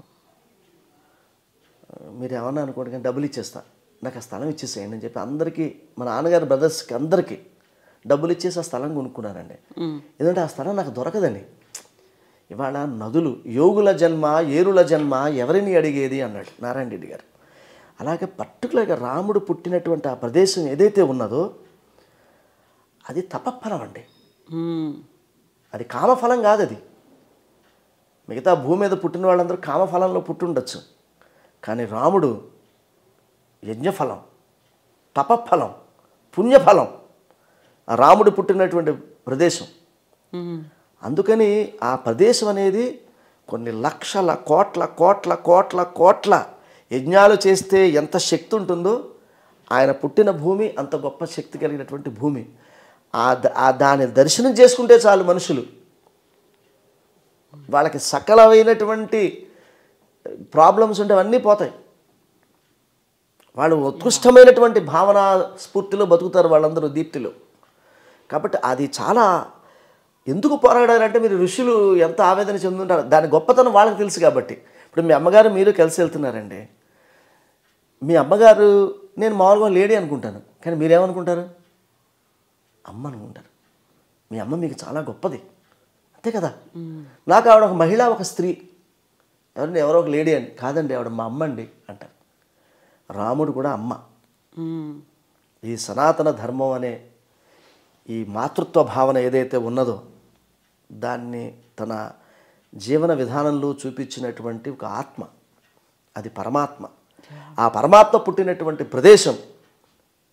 ఆ, మీరు ఏమన్నా అనుకోండి కానీ డబ్బులు ఇచ్చేస్తా నాకు ఆ స్థలం ఇచ్చేసేయండి అని చెప్పి అందరికీ మా నాన్నగారి బ్రదర్స్కి అందరికీ డబ్బులు ఇచ్చేసి ఆ స్థలం కొనుక్కున్నానండి ఎందుకంటే ఆ స్థలం నాకు దొరకదని ఇవాళ నదులు యోగుల జన్మ ఏరుల జన్మ ఎవరిని అడిగేది అన్నాడు నారాయణ రెడ్డి గారు అలాగే పర్టికులర్గా రాముడు పుట్టినటువంటి ఆ ప్రదేశం ఏదైతే ఉన్నదో అది తపఫలం అండి మ్మ్. అది కామఫలం కాదు అది మిగతా భూమి మీద పుట్టిన వాళ్ళందరూ కామఫలంలో పుట్టుండొచ్చు కానీ రాముడు యజ్ఞఫలం తపఫలం పుణ్యఫలం ఆ రాముడు పుట్టినటువంటి ప్రదేశం మ్మ్. అందుకని ఆ ప్రదేశం అనేది కొన్ని లక్షల కోట్ల కోట్ల కోట్ల కోట్ల యజ్ఞాలు చేస్తే ఎంత శక్తి ఉంటుందో ఆయన పుట్టిన భూమి అంత గొప్ప శక్తి కలిగినటువంటి భూమి ఆ ద- ఆ దాని దర్శనం చేసుకుంటే చాలు మనుషులు వాళ్ళకి సకలమైనటువంటి ప్రాబ్లమ్స్ ఉంటే అవన్నీ పోతాయి వాళ్ళు ఉత్కృష్టమైనటువంటి భావన స్ఫూర్తిలో బతుకుతారు వాళ్ళందరూ దీప్తిలో కాబట్టి అది చాలా ఎందుకు పోరాడారంటే మీరు ఋషులు ఎంత ఆవేదన చెందుంటారు దాని గొప్పతనం వాళ్ళకి తెలుసు కాబట్టి ఇప్పుడు మీ అమ్మగారు మీరు కలిసి వెళ్తున్నారండి మీ అమ్మగారు నేను మామూలుగా లేడీ అనుకుంటాను కానీ మీరేమనుకుంటారు అమ్మ అనుకుంటారు మీ అమ్మ మీకు చాలా గొప్పది అంతే కదా నాకు ఆవిడ ఒక మహిళ ఒక స్త్రీ ఎవరిని ఎవరో ఒక లేడీ అని కాదండి ఆవిడ మా అమ్మ అండి అంటారు రాముడు కూడా అమ్మ మ్మ్. ఈ సనాతన ధర్మం అనే ఈ మాతృత్వ భావన ఏదైతే ఉన్నదో దాన్ని తన జీవన విధానంలో చూపించినటువంటి ఒక ఆత్మ అది పరమాత్మ ఆ పరమాత్మ పుట్టినటువంటి ప్రదేశం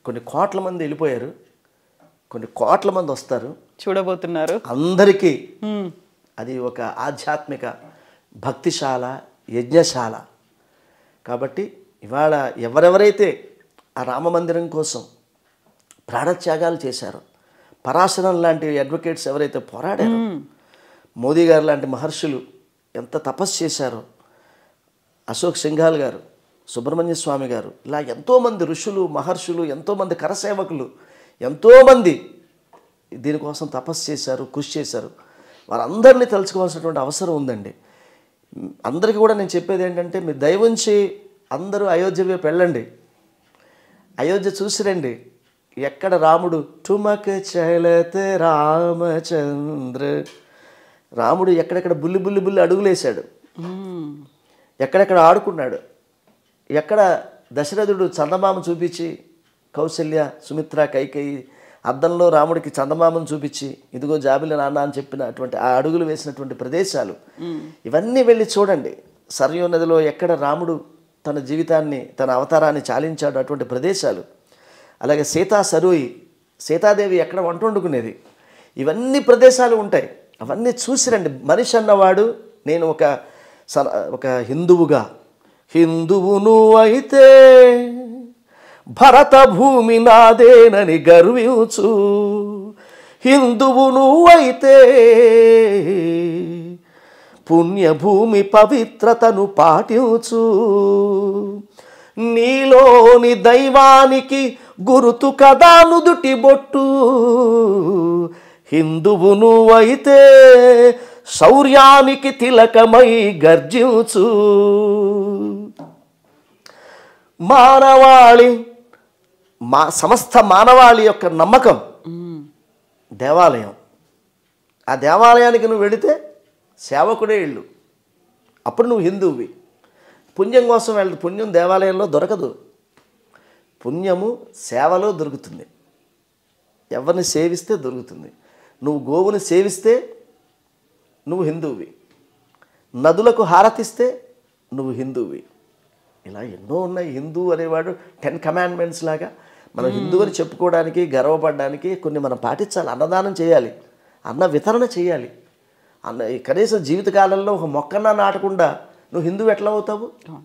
కొన్ని కోట్ల మంది వెళ్ళిపోయారు కొన్ని కోట్ల మంది వస్తారు చూడబోతున్నారు అందరికీ మ్మ్. అది ఒక ఆధ్యాత్మిక భక్తిశాల యజ్ఞశాల కాబట్టి ఇవాళ ఎవరెవరైతే ఆ రామ మందిరం కోసం ప్రాణత్యాగాలు చేశారో పరాశరం లాంటి అడ్వకేట్స్ ఎవరైతే పోరాడారో మోదీ గారు లాంటి మహర్షులు ఎంత తపస్సు చేశారో అశోక్ సింఘాల్ గారు సుబ్రహ్మణ్య స్వామి గారు ఇలా ఎంతోమంది ఋషులు మహర్షులు ఎంతోమంది కరసేవకులు ఎంతోమంది దీనికోసం తపస్సు చేశారు కృషి చేశారు వారందరినీ తలుచుకోవాల్సినటువంటి అవసరం ఉందండి అందరికీ కూడా నేను చెప్పేది ఏంటంటే మీరు దయవుంచి అందరూ అయోధ్య వైపు వెళ్ళండి అయోధ్య చూసిరండి ఎక్కడ రాముడు టుమక చలతే రామచంద్ర రాముడు ఎక్కడెక్కడ బుల్లి బుల్లి బుల్లి అడుగులేశాడు మ్మ్. ఎక్కడెక్కడ ఆడుకున్నాడు ఎక్కడ దశరథుడు చందమామ చూపించి కౌశల్య సుమిత్ర కైకేయి అద్దంలో రాముడికి చందమామను చూపించి ఇదిగో జాబిలి నాన్న అని చెప్పినటువంటి ఆ అడుగులు వేసినటువంటి ప్రదేశాలు ఇవన్నీ వెళ్ళి చూడండి సరయూ నదిలో ఎక్కడ రాముడు తన జీవితాన్ని తన అవతారాన్ని చాలించాడు అటువంటి ప్రదేశాలు అలాగే సీతా సరోయి సీతాదేవి ఎక్కడ వంట వండుకునేది ఇవన్నీ ప్రదేశాలు ఉంటాయి అవన్నీ చూసిరండి మనిషి అన్నవాడు నేను ఒక సన- ఒక హిందువుగా హిందువును అయితే భరత భూమి నాదేనని గర్వించు హిందువును అయితే పుణ్యభూమి పవిత్రతను పాటించు నీలోని దైవానికి గురుతు కదా నుదుటి బొట్టు హిందువును అయితే శౌర్యానికి తిలకమై గర్జించు మానవాళి మా సమస్త మానవాళి యొక్క నమ్మకం మ్మ్. దేవాలయం ఆ దేవాలయానికి నువ్వు వెళితే సేవకుడే ఇల్లు అప్పుడు నువ్వు హిందువువి పుణ్యం కోసం వెళ్తే పుణ్యం దేవాలయంలో దొరకదు పుణ్యము సేవలో దొరుకుతుంది ఎవరిని సేవిస్తే దొరుకుతుంది నువ్వు గోవుని సేవిస్తే నువ్వు హిందువువి నదులకు హారతిస్తే నువ్వు హిందువువి ఇలా ఎన్నో ఉన్నాయి హిందూ అనేవాడు టెన్ కమాండ్మెంట్స్ లాగా మనం హిందూ అని చెప్పుకోవడానికి గర్వపడడానికి కొన్ని మనం పాటించాలి అన్నదానం చేయాలి అన్న వితరణ చేయాలి అన్న ఈ కనీసం జీవితకాలంలో ఒక మొక్కన్నా నాటకుండా నువ్వు హిందువు ఎట్లా అవుతావు అవును.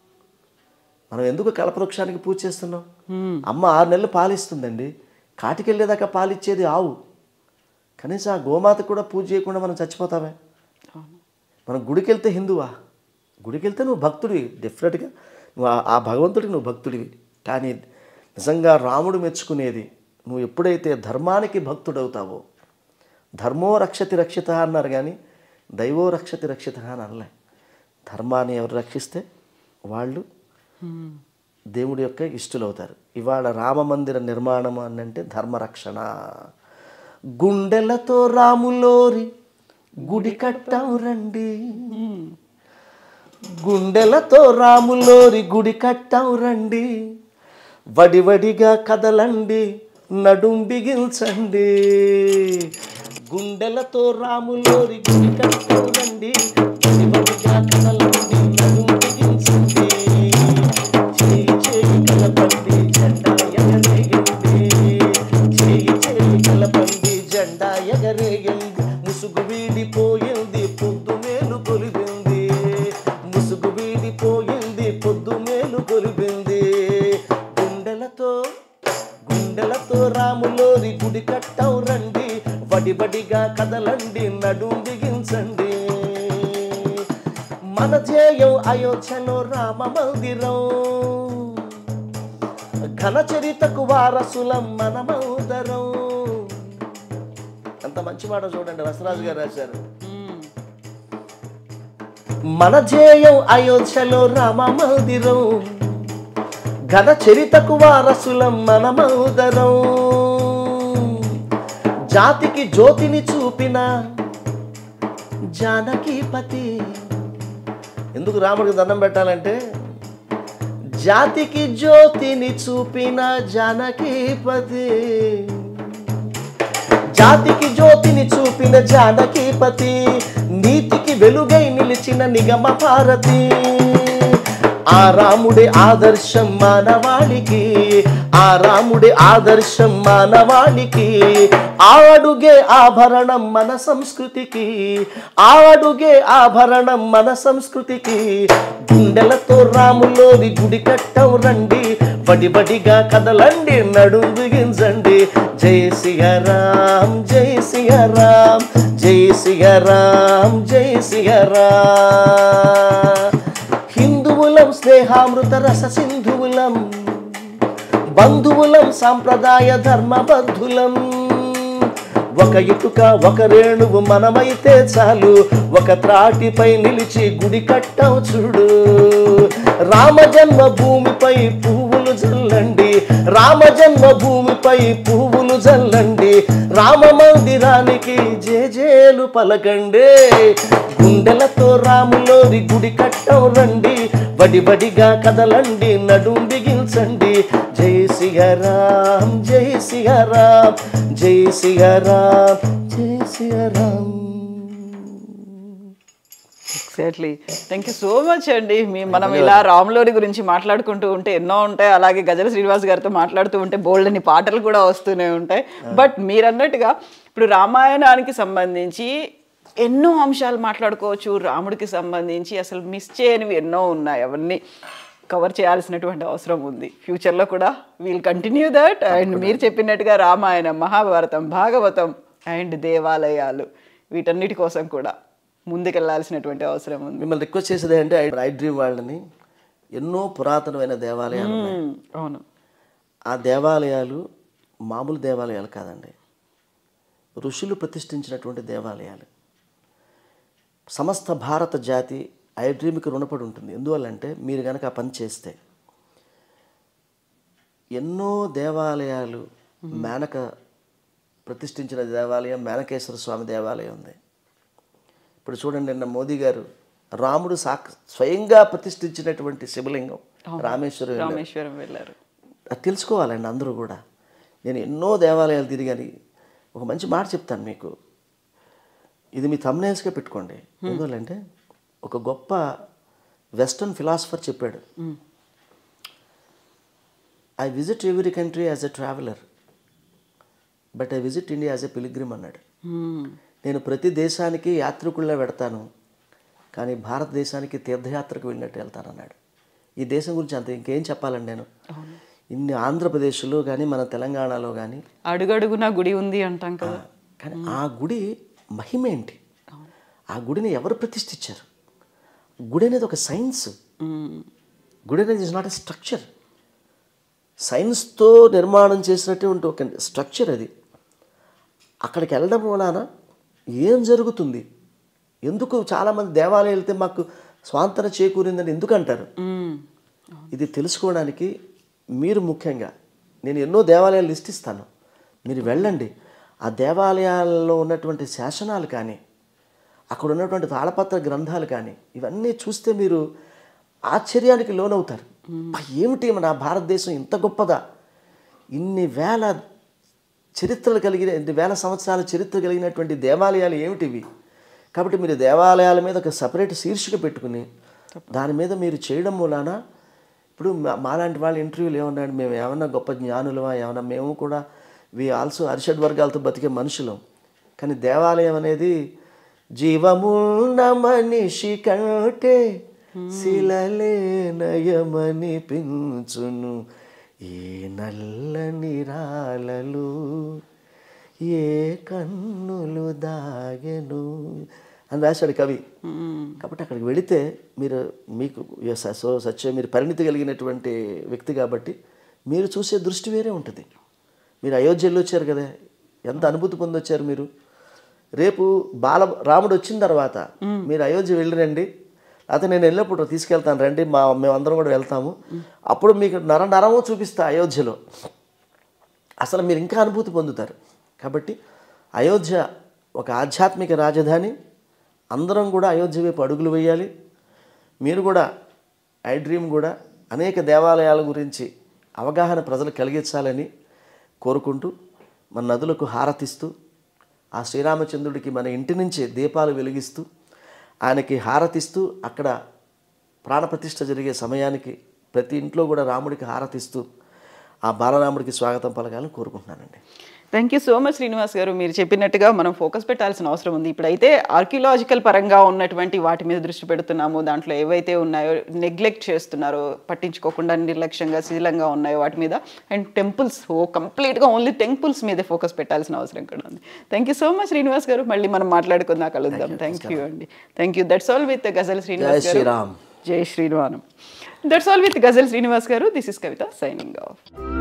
మనం ఎందుకు కల్పవృక్షానికి పూజ చేస్తున్నాం మ్మ్. అమ్మ ఆరు నెలలు పాలిస్తుందండి కాటికెళ్ళేదాకా పాలిచ్చేది ఆవు కనీసం ఆ గోమాతకు కూడా పూజ చేయకుండా మనం చచ్చిపోతామే అవును. మనం గుడికి వెళ్తే హిందువా గుడికి వెళ్తే నువ్వు భక్తుడివి డెఫినెట్గా నువ్వు ఆ- ఆ భగవంతుడికి నువ్వు భక్తుడివి కానీ నిజంగా రాముడు మెచ్చుకునేది నువ్వు ఎప్పుడైతే ధర్మానికి భక్తుడవుతావో ధర్మో రక్షతి రక్షిత అన్నారు కానీ దైవో రక్షతి రక్షిత అని అనలే ధర్మాన్ని ఎవరు రక్షిస్తే వాళ్ళు మ్మ్. దేవుడి యొక్క ఇష్టలు అవుతారు ఇవాళ రామ మందిర నిర్మాణం అని అంటే ధర్మరక్షణ గుండెలతో రాములోరి గుడి కట్టాం రండి మ్మ్. గుండెలతో రాములోరి గుడి కట్టాం రండి వడివడిగా కదలండి నడుం బిగించండి గుండెలతో రాములోరి గుడి కట్టాం రండి వడివడిగా కదలండి నడుం బిగించండి చేయి చేయి కలపండి జెండా ఎగరేయండి చేయి చేయి కలపండి జెండా ఎగరేయండి ముసుగు వీడిపోయింది పొద్దు మేలు కొలిపింది ముసుగు వీడిపోయింది పొద్దు మేలు కొలిపింది గుండెలతో గుండెలతో రాములోరి గుడి కట్టవు రండి వడివడిగా కదలండి నడుం బిగించండి మన ధ్యేయం అయోధ్యలో రామ మందిరం ఘన చరితకు వారసులం మనమౌదరం ఎంత మంచి మాట చూడండి రసరాజు గారు రాశారు మ్మ్. మన ధ్యేయం అయోధ్యలో రామ మందిరం ఘన చరితకు వారసులం మనమౌదరం జాతికి జ్యోతిని చూపిన జానకీపతి ఎందుకు రాముడికి దండం పెట్టాలంటే జాతికి జ్యోతిని చూపిన జానకీపతి జాతికి జ్యోతిని చూపిన జానకీపతి నీతికి వెలుగై నిలిచిన నిగమ భారతి ఆ రాముడి ఆదర్శం మానవాళికి ఆ రాముడి ఆదర్శం మానవాళికి ఆ అడుగే ఆభరణం మన సంస్కృతికి ఆ అడుగే ఆభరణం మన సంస్కృతికి గుండెలతో రాములోని గుడి కట్టం రండి బడి బడిగా కదలండి నడుం బిగించండి జై సియరాం జై సియరాం జై సియరాం జై సియరాం హిందువులం స్నేహామృత రస సింధువులం బంధువులం సాంప్రదాయ ధర్మబద్ధులం ఒక ఇటుక ఒక రేణువు మనమైతే చాలు ఒక త్రాటిపై నిలిచి గుడి కట్టావు చూడు రామ జన్మ భూమిపై పువ్వులు జల్లండి రామ జన్మ భూమిపై పువ్వులు జల్లండి రామ మందిరానికి జేజేలు పలకండి గుండెలతో రాములోని గుడి కట్టం రండి బడి బడిగా కదలండి నడుం బిగించండి జై సియరాం జై సియరాం జై సియరాం జై Siyaram exactly thank you so much అండి మీ మనం ఇలా రాములోని గురించి మాట్లాడుకుంటూ ఉంటే ఎన్నో ఉంటాయి అలాగే గజల శ్రీనివాస్ గారితో మాట్లాడుతూ ఉంటే బోల్డ్ అని పాటలు కూడా వస్తూనే ఉంటాయి బట్ మీరు అన్నట్టుగా ఇప్పుడు రామాయణానికి సంబంధించి ఎన్నో అంశాలు మాట్లాడుకోవచ్చు రాముడికి సంబంధించి అసలు మిస్ చేయనివి ఎన్నో ఉన్నాయి అవన్నీ కవర్ చేయాల్సినటువంటి అవసరం ఉంది ఫ్యూచర్లో కూడా వీల్ కంటిన్యూ దట్ అండ్ మీరు చెప్పినట్టుగా రామాయణం మహాభారతం భాగవతం అండ్ దేవాలయాలు వీటన్నిటి కోసం కూడా ముందుకెళ్లాల్సినటువంటి అవసరం ఉంది మిమ్మల్ని రిక్వెస్ట్ చేసేది అంటే ఐ డ్రీమ్ వాళ్ళని ఎన్నో పురాతనమైన దేవాలయాలు ఉన్నాయి. మ్మ్. అవును ఆ దేవాలయాలు మామూలు దేవాలయాలు కాదండి ఋషులు ప్రతిష్ఠించినటువంటి దేవాలయాలు సమస్త భారత జాతి ఐ డ్రీమ్కి రుణపడి ఉంటుంది ఎందువల్లంటే మీరు కనుక ఆ పని చేస్తే ఎన్నో దేవాలయాలు మేనక ప్రతిష్ఠించిన దేవాలయం మేనకేశ్వర స్వామి దేవాలయం ఉంది ఇప్పుడు చూడండి నిన్న మోదీ గారు రాముడు సాక్ స్వయంగా ప్రతిష్ఠించినటువంటి శివలింగం రామేశ్వరం వెళ్ళారు. రామేశ్వరం వెళ్ళారు అది తెలుసుకోవాలండి అందరూ కూడా నేను ఎన్నో దేవాలయాలు తిరిగాని ఒక మంచి మాట చెప్తాను మీకు ఇది మీ thumbnails గా పెట్టుకోండి ఎందువల్లంటే ఒక గొప్ప వెస్టర్న్ ఫిలాసఫర్ చెప్పాడు I visit every country as a traveller but I visit India as a pilgrim అన్నాడు మ్మ్. నేను ప్రతి దేశానికి యాత్రికుల్లా వెడతాను కానీ భారతదేశానికి తీర్థయాత్రకు వెళ్ళినట్టు వెళ్తాను అన్నాడు ఈ దేశం గురించి అంత ఇంకేం చెప్పాలండి నేను ఇన్ని ఆంధ్రప్రదేశ్లో కానీ మన తెలంగాణలో కానీ అడుగడుగునా గుడి ఉంది అంటాం కదా కానీ ఆ గుడి మహిమ ఏంటి ఆ గుడిని ఎవరు ప్రతిష్ఠించారు గుడి అనేది ఒక సైన్స్ మ్మ్. గుడి అనేది ఇస్ నాట్ ఎ స్ట్రక్చర్ సైన్స్తో నిర్మాణం చేసినటువంటి ఒక స్ట్రక్చర్ అది అక్కడికి వెళ్ళడం వలన ఏం జరుగుతుంది ఎందుకు చాలామంది దేవాలయాలు వెళ్తే మాకు స్వాంతన చేకూరిందని ఎందుకు అంటారు మ్మ్. ఇది తెలుసుకోవడానికి మీరు ముఖ్యంగా నేను ఎన్నో దేవాలయాలు లిస్ట్ ఇస్తాను మీరు వెళ్ళండి ఆ దేవాలయాల్లో ఉన్నటువంటి శాసనాలు కానీ అక్కడ ఉన్నటువంటి తాళపత్ర గ్రంథాలు కానీ ఇవన్నీ చూస్తే మీరు ఆశ్చర్యానికి లోనవుతారు అబ్బా, ఏమిటి మన భారతదేశం ఇంత గొప్పదా ఇన్ని వేల చరిత్రలు కలిగిన ఇన్ని వేల సంవత్సరాల చరిత్ర కలిగినటువంటి దేవాలయాలు ఏమిటివి కాబట్టి మీరు దేవాలయాల మీద ఒక సపరేట్ శీర్షిక పెట్టుకుని దాని మీద మీరు చేయడం మూలాన ఇప్పుడు మా- మాలాంటి వాళ్ళ ఇంటర్వ్యూలు ఏమన్నాడు మేము ఏమన్నా గొప్ప జ్ఞానులమా ఏమన్నా మేము కూడా వి ఆల్సో అరిషడ్ వర్గాలతో బతికే మనుషులం కానీ దేవాలయం అనేది జీవమున్న మనిషి కంటే శిలలే నయమని పించును ఏ నల్లని రాలలో ఏ కన్నులు దాగెను అని రాశాడు కవి కాబట్టి అక్కడికి వెళితే మీరు మీకు ఎస్, సో సత్య మీరు పరిణితి కలిగినటువంటి వ్యక్తి కాబట్టి మీరు చూసే దృష్టి వేరే ఉంటుంది మీరు అయోధ్య వెళ్ళి వచ్చారు కదా ఎంత అనుభూతి పొందొచ్చారు మీరు రేపు బాల రాముడు వచ్చిన తర్వాత మీరు అయోధ్య వెళ్ళిరండి లేకపోతే నేను వెళ్ళినప్పుడు తీసుకెళ్తాను రండి మా మేమందరం కూడా వెళ్తాము అప్పుడు మీకు నర నరము చూపిస్తా అయోధ్యలో అసలు మీరు ఇంకా అనుభూతి పొందుతారు కాబట్టి అయోధ్య ఒక ఆధ్యాత్మిక రాజధాని అందరం కూడా అయోధ్య వైపు అడుగులు వేయాలి మీరు కూడా ఐ డ్రీమ్ కూడా అనేక దేవాలయాల గురించి అవగాహన ప్రజలు కలిగించాలని కోరుకుంటూ మన నదులకు హారతిస్తూ ఆ శ్రీరామచంద్రుడికి మన ఇంటి నుంచే దీపాలు వెలిగిస్తూ ఆయనకి హారతిస్తూ అక్కడ ప్రాణప్రతిష్ఠ జరిగే సమయానికి ప్రతి ఇంట్లో కూడా రాముడికి హారతిస్తూ ఆ బాలరాముడికి స్వాగతం పలకాలని కోరుకుంటున్నానండి thank you so much Srinivas గారు మీరు చెప్పినట్టుగా మనం ఫోకస్ పెట్టాల్సిన అవసరం ఉంది ఇప్పుడైతే ఆర్కియలాజికల్ పరంగా ఉన్నటువంటి వాటి మీద దృష్టి పెడుతున్నాము దాంట్లో ఏవైతే ఉన్నాయో నెగ్లెక్ట్ చేస్తున్నారో పట్టించుకోకుండా నిర్లక్ష్యంగా శీలంగా ఉన్నాయో వాటి మీద అండ్ టెంపుల్స్ ఓ కంప్లీట్గా ఓన్లీ టెంపుల్స్ మీదే ఫోకస్ పెట్టాల్సిన అవసరం కూడా ఉంది thank you so much Srinivas గారు మళ్ళీ మనం మాట్లాడుకుందాం కలుద్దాం థ్యాంక్ యూ అండి thank you that's all with Ghazal జై శ్రీనివాస్ గారు శ్రీరామ్ జై Sriram that's all with Ghazal Srinivas గారు this is Kavitha signing of